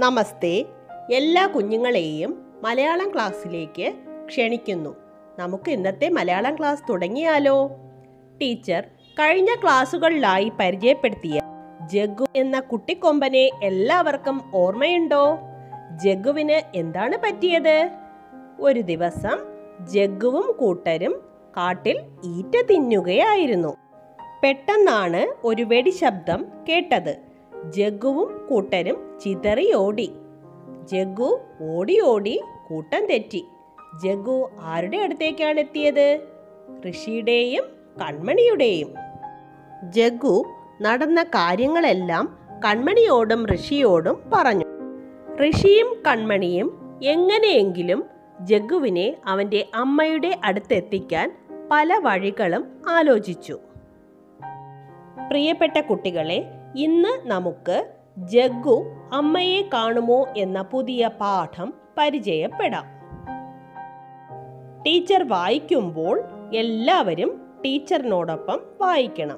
നമസ്തേ എല്ലാ കുഞ്ഞുങ്ങളെയും മലയാളം ക്ലാസ്സിലേക്ക് ക്ഷണിക്കുന്നു നമുക്ക് ഇന്നത്തെ മലയാളം ക്ലാസ് തുടങ്ങിയാലോ ടീച്ചർ കഴിഞ്ഞ ക്ലാസ്സുകളിലായി പരിചയപ്പെടുത്തിയ ജഗ്ഗു എന്ന കുട്ടിക്കൊമ്പനെ എല്ലാവർക്കും ഓർമ്മയുണ്ടോ ജഗ്ഗുവിന് എന്താണ് പറ്റിയത് ഒരു ദിവസം ജഗ്ഗുവും കൂട്ടരും കാട്ടിൽ ഈറ്റ തിന്നുകയായിരുന്നു പെട്ടെന്നാണ് ഒരു വെടിശബ്ദം കേട്ടത് ജഗ്ഗുവും കൂട്ടരും ചിതറി ഓടി ജഗ്ഗു ഓടി ഓടി കൂട്ടം തെറ്റി ജഗ്ഗു ആരുടെ അടുത്തേക്കാണ് എത്തിയത് ഋഷിയുടെയും കൺമണിയുടെയും ജഗ്ഗു നടന്ന കാര്യങ്ങളെല്ലാം കൺമണിയോടും ഋഷിയോടും പറഞ്ഞു ഋഷിയും കൺമണിയും എങ്ങനെയെങ്കിലും ജഗ്ഗുവിനെ അവൻ്റെ അമ്മയുടെ അടുത്തെത്തിക്കാൻ പല വഴികളും ആലോചിച്ചു പ്രിയപ്പെട്ട കുട്ടികളെ ഇന്ന് നമുക്ക് ജഗ്ഗു അമ്മയെ കാണുമോ എന്ന പുതിയ പാഠം പരിചയപ്പെടാം ടീച്ചർ വായിക്കുമ്പോൾ എല്ലാവരും ടീച്ചറിനോടൊപ്പം വായിക്കണം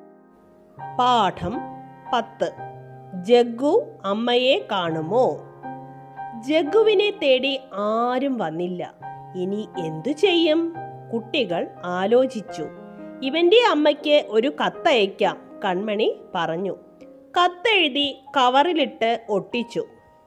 പാഠം പത്ത് ജഗ്ഗു അമ്മയെ കാണുമോ ജഗ്ഗുവിനെ തേടി ആരും വന്നില്ല ഇനി എന്തു ചെയ്യും കുട്ടികൾ ആലോചിച്ചു ഇവന്റെ അമ്മയ്ക്ക് ഒരു കത്തയക്കാം കൺമണി പറഞ്ഞു കത്തെഴുതി കവറിലിട്ട് ഒട്ടിച്ചു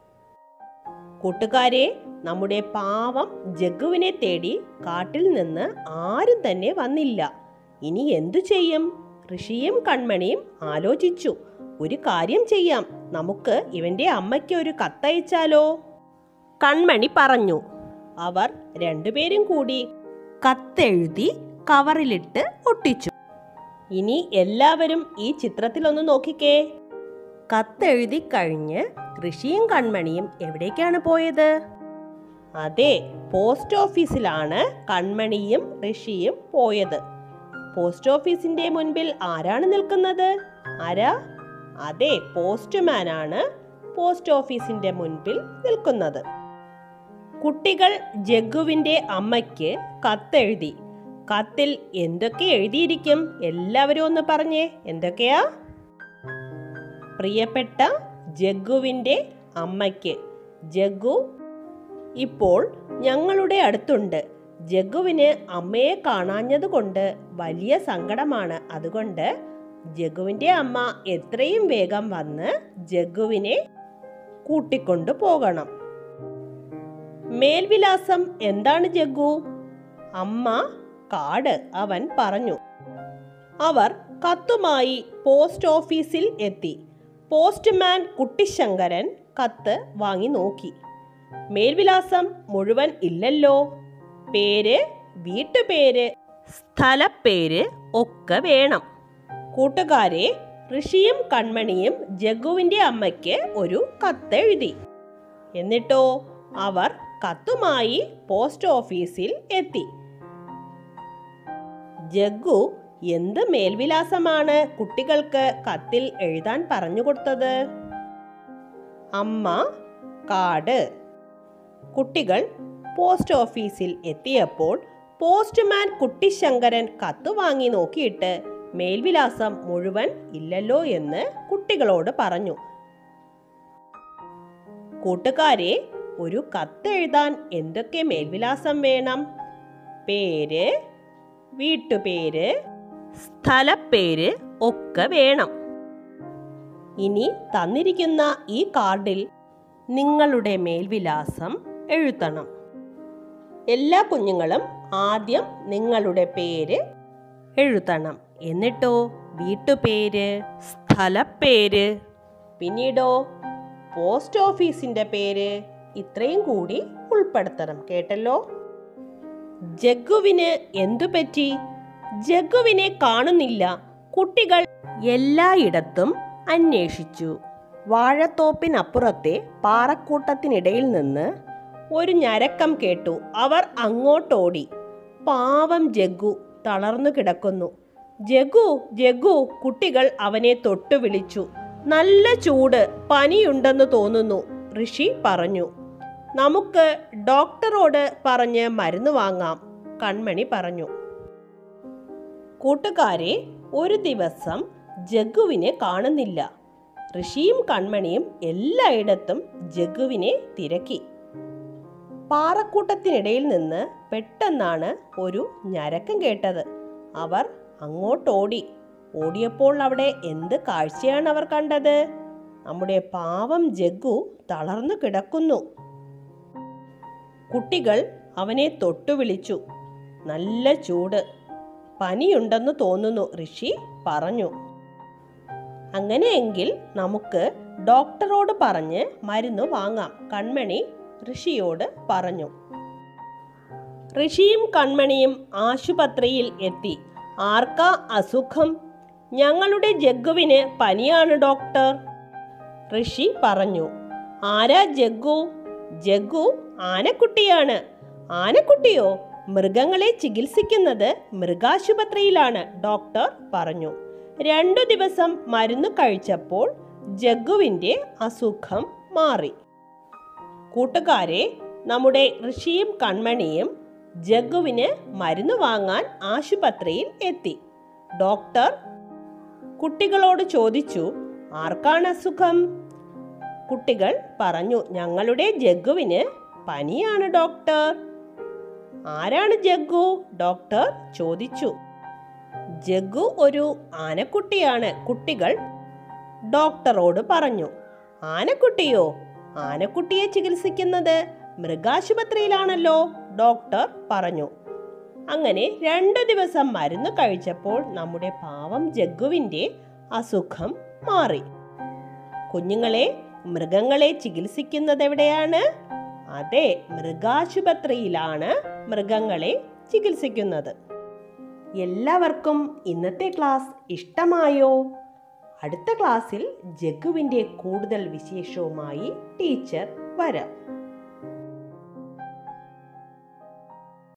കൂട്ടുകാരെ നമ്മുടെ പാവം ജഗ്ഗുവിനെ തേടി കാട്ടിൽ നിന്ന് ആരും തന്നെ വന്നില്ല ഇനി എന്തു ചെയ്യും ഋഷിയും കൺമണിയും ആലോചിച്ചു ഒരു കാര്യം ചെയ്യാം നമുക്ക് ഇവന്റെ അമ്മയ്ക്ക് ഒരു കത്തയച്ചാലോ കൺമണി പറഞ്ഞു അവർ രണ്ടുപേരും കൂടി കത്തെഴുതി കവറിലിട്ട് ഒട്ടിച്ചു ഇനി എല്ലാവരും ഈ ചിത്രത്തിലൊന്ന് നോക്കിക്കേ കത്തെഴുതി കഴിഞ്ഞ് ഋഷിയും കൺമണിയും എവിടേക്കാണ് പോയത് അതെ പോസ്റ്റ് ഓഫീസിലാണ് കൺമണിയും ഋഷിയും പോയത് പോസ്റ്റ് ഓഫീസിന്റെ മുൻപിൽ ആരാണ് നിൽക്കുന്നത് ആരാ അതെ പോസ്റ്റ്മാൻ ആണ് പോസ്റ്റ് ഓഫീസിന്റെ മുൻപിൽ നിൽക്കുന്നത് കുട്ടികൾ ജഗ്ഗുവിന്റെ അമ്മയ്ക്ക് കത്തെഴുതി കത്തിൽ എന്തൊക്കെ എഴുതിയിരിക്കും എല്ലാവരും ഒന്ന് പറഞ്ഞേ എന്തൊക്കെയാ പ്രിയപ്പെട്ട ജഗ്ഗുവിൻ്റെ അമ്മയ്ക്ക് ജഗ്ഗു ഇപ്പോൾ ഞങ്ങളുടെ അടുത്തുണ്ട് ജഗ്ഗുവിന് അമ്മയെ കാണാഞ്ഞതുകൊണ്ട് വലിയ സങ്കടമാണ് അതുകൊണ്ട് ജഗ്ഗുവിൻ്റെ അമ്മ എത്രയും വേഗം വന്ന് ജഗ്ഗുവിനെ കൂട്ടിക്കൊണ്ടു പോകണം മേൽവിലാസം എന്താണ് ജഗ്ഗു അമ്മ കാട് അവൻ പറഞ്ഞു അവർ കത്തുമായി പോസ്റ്റ് ഓഫീസിൽ എത്തി പോസ്റ്റ്മാൻ കുട്ടിശങ്കരൻ കത്ത് വാങ്ങി നോക്കി മേൽവിലാസം മുഴുവൻ ഇല്ലല്ലോ പേര് വീട്ടുപേര് സ്ഥലപ്പേര് ഒക്കെ വേണം കൂട്ടുകാരെ ഋഷിയും കൺമണിയും ജഗ്ഗുവിന്റെ അമ്മയ്ക്ക് ഒരു കത്തെഴുതി എന്നിട്ടോ അവർ കത്തുമായി പോസ്റ്റ് ഓഫീസിൽ എത്തി ജഗ്ഗു എന്ത് മേൽവിലാസമാണ് കുട്ടികൾക്ക് കത്തിൽ എഴുതാൻ പറഞ്ഞു കൊടുത്തത് അമ്മ കാട് കുട്ടികൾ പോസ്റ്റ് ഓഫീസിൽ എത്തിയപ്പോൾ പോസ്റ്റ്മാൻ കുട്ടിശങ്കരൻ കത്ത് വാങ്ങി നോക്കിയിട്ട് മേൽവിലാസം മുഴുവൻ ഇല്ലല്ലോ എന്ന് കുട്ടികളോട് പറഞ്ഞു കൂട്ടുകാരെ ഒരു കത്തെഴുതാൻ എന്തൊക്കെ മേൽവിലാസം വേണം പേര് വീട്ടുപേര് സ്ഥലപ്പേര് ഒക്കെ വേണം ഇനി തന്നിരിക്കുന്ന ഈ കാർഡിൽ നിങ്ങളുടെ മേൽവിലാസം എഴുതണം എല്ലാ കുഞ്ഞുങ്ങളും ആദ്യം നിങ്ങളുടെ പേര് എഴുതണം എന്നിട്ടോ വീട്ടുപേര് സ്ഥലപ്പേര് പിന്നീടോ പോസ്റ്റ് ഓഫീസിന്റെ പേര് ഇത്രയും കൂടി ഉൾപ്പെടുത്തണം കേട്ടല്ലോ ജഗ്ഗുവിന് എന്തു പറ്റി ജഗ്ഗുവിനെ കാണുന്നില്ല കുട്ടികൾ എല്ലായിടത്തും അന്വേഷിച്ചു വാഴത്തോപ്പിനപ്പുറത്തെ പാറക്കൂട്ടത്തിനിടയിൽ നിന്ന് ഒരു ഞരക്കം കേട്ടു അവർ അങ്ങോട്ടോടി പാവം ജഗ്ഗു തളർന്നു കിടക്കുന്നു ജഗ്ഗു ജഗ്ഗു കുട്ടികൾ അവനെ തൊട്ടു വിളിച്ചു നല്ല ചൂട് പനിയുണ്ടെന്ന് തോന്നുന്നു ഋഷി പറഞ്ഞു നമുക്ക് ഡോക്ടറോട് പറഞ്ഞ് മരുന്ന് വാങ്ങാം കൺമണി പറഞ്ഞു കൂട്ടുകാരെ ഒരു ദിവസം ജഗ്ഗുവിനെ കാണുന്നില്ല ഋഷിയും കൺമണിയും എല്ലായിടത്തും ജഗ്ഗുവിനെ തിരക്കി പാറക്കൂട്ടത്തിനിടയിൽ നിന്ന് പെട്ടെന്നാണ് ഒരു ഞരക്കം കേട്ടത് അവർ അങ്ങോട്ടോടി ഓടിയപ്പോൾ അവിടെ എന്ത് കാഴ്ചയാണ് അവർ കണ്ടത് നമ്മുടെ പാവം ജഗ്ഗു തളർന്നു കിടക്കുന്നു കുട്ടികൾ അവനെ തൊട്ടു വിളിച്ചു നല്ല ചൂട് പനിയുണ്ടെന്ന് തോന്നുന്നു ഋഷി പറഞ്ഞു അങ്ങനെയെങ്കിൽ നമുക്ക് ഡോക്ടറോട് പറഞ്ഞ് മരുന്ന് വാങ്ങാം കൺമണി ഋഷിയോട് പറഞ്ഞു ഋഷിയും കൺമണിയും ആശുപത്രിയിൽ എത്തി ആർക്കാ അസുഖം ഞങ്ങളുടെ ജഗ്ഗുവിന് പനിയാണ് ഡോക്ടർ ഋഷി പറഞ്ഞു ആരാ ജഗ്ഗു ജഗ്ഗു ആനക്കുട്ടിയാണ് ആനക്കുട്ടിയോ മൃഗങ്ങളെ ചികിത്സിക്കുന്നത് മൃഗാശുപത്രിയിലാണ് ഡോക്ടർ പറഞ്ഞു രണ്ടു ദിവസം മരുന്ന് കഴിച്ചപ്പോൾ ജഗ്ഗുവിൻ്റെ അസുഖം മാറി കൂട്ടുകാരെ നമ്മുടെ ഋഷിയും കൺമണിയും ജഗ്ഗുവിന് മരുന്ന് വാങ്ങാൻ ആശുപത്രിയിൽ എത്തി ഡോക്ടർ കുട്ടികളോട് ചോദിച്ചു ആർക്കാണ് അസുഖം കുട്ടികൾ പറഞ്ഞു ഞങ്ങളുടെ ജഗ്ഗുവിന് പനിയാണ് ഡോക്ടർ ആരാണ് ജഗ്ഗു ഡോക്ടർ ചോദിച്ചു ജഗ്ഗു ഒരു ആനക്കുട്ടിയാണ് കുട്ടികൾ ഡോക്ടറോട് പറഞ്ഞു ആനക്കുട്ടിയോ ആനക്കുട്ടിയെ ചികിത്സിക്കുന്നത് മൃഗാശുപത്രിയിലാണല്ലോ ഡോക്ടർ പറഞ്ഞു അങ്ങനെ രണ്ടു ദിവസം മരുന്ന് കഴിച്ചപ്പോൾ നമ്മുടെ പാവം ജഗ്ഗുവിൻ്റെ അസുഖം മാറി കുഞ്ഞുങ്ങളെ മൃഗങ്ങളെ ചികിത്സിക്കുന്നത് എവിടെയാണ് അതെ മൃഗാശുപത്രിയിലാണ് മൃഗങ്ങളെ ചികിത്സിക്കുന്നത് എല്ലാവർക്കും ഇന്നത്തെ ക്ലാസ് ഇഷ്ടമായോ അടുത്ത ക്ലാസ്സിൽ ജഗ്ഗുവിൻ്റെ കൂടുതൽ വിശേഷവുമായി ടീച്ചർ വരാം